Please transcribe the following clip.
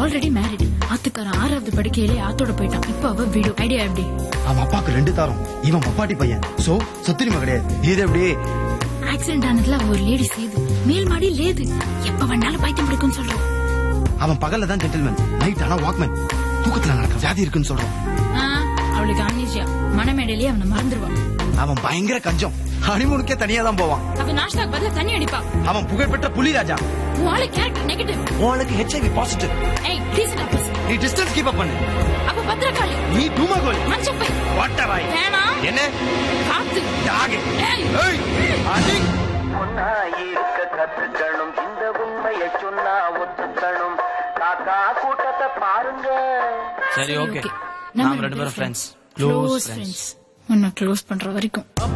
already married ஆத்துக்காரன் ஆறாவது படிக்கையிலே ஆத்தோட போயிட்டான் இப்ப அவ வீடு ஐடியா எப்படி அவன் அப்பாக்கு ரெண்டு தாரம் இவன் பப்பாட்டி பையன் சோ சொத்துரிமை கிடையாது இது எப்படி ஆக்சிடென்ட் ஆனதுல அவ ஒரு லேடி சேது மேல் மாடி லேது எப்ப வேணாலும் பைத்தியம் பிடிக்கும்னு சொல்றான் அவன் பகல்ல தான் ஜென்டில்மேன் நைட் ஆனா வாக்மேன் தூக்கத்துல நடக்க வியாதி இருக்குன்னு சொல்றான் ஆ, அவளுக்கு அம்னீசியா மனமேடையிலேயே அவனை மறந்துடுவான் அவன் பயங்கர கஞ்சம் ஹனிமூனுக்கே தனியா தான் போவான் அவ நாஷ்டாக்கு பதிலா தண்ணி அடிப்பா அவன் புகழ்பெற்ற புலி ராஜா உன் ஆளு கேரக்டர் நெகட்டிவ் உனக்கு ஹெச்ஐவி பாசிட்டிவ் ஏய் டீசன்ட் ஆபீஸ் நீ டிஸ்டன்ஸ் கீப் அப் பண்ணு அப்ப பத்திரக்காளி நீ டூமகோல் மஞ்சப்பை வாட்டராய் வேணாம் என்ன காத்து டாக் ஏய் ஏய் அடி பொண்ணா இருக்க கத்துக்கணும் இந்த உண்மையை சொன்னா ஒத்துக்கணும் காக்கா கூட்டத்தை பாருங்க சரி ஓகே நம்ம நாம ரெண்டு பேரும் ஃப்ரெண்ட்ஸ் க்ளோஸ் ஃப்ரெண்ட்ஸ் உன்னை க்ளோஸ் பண்ற வரைக்கும்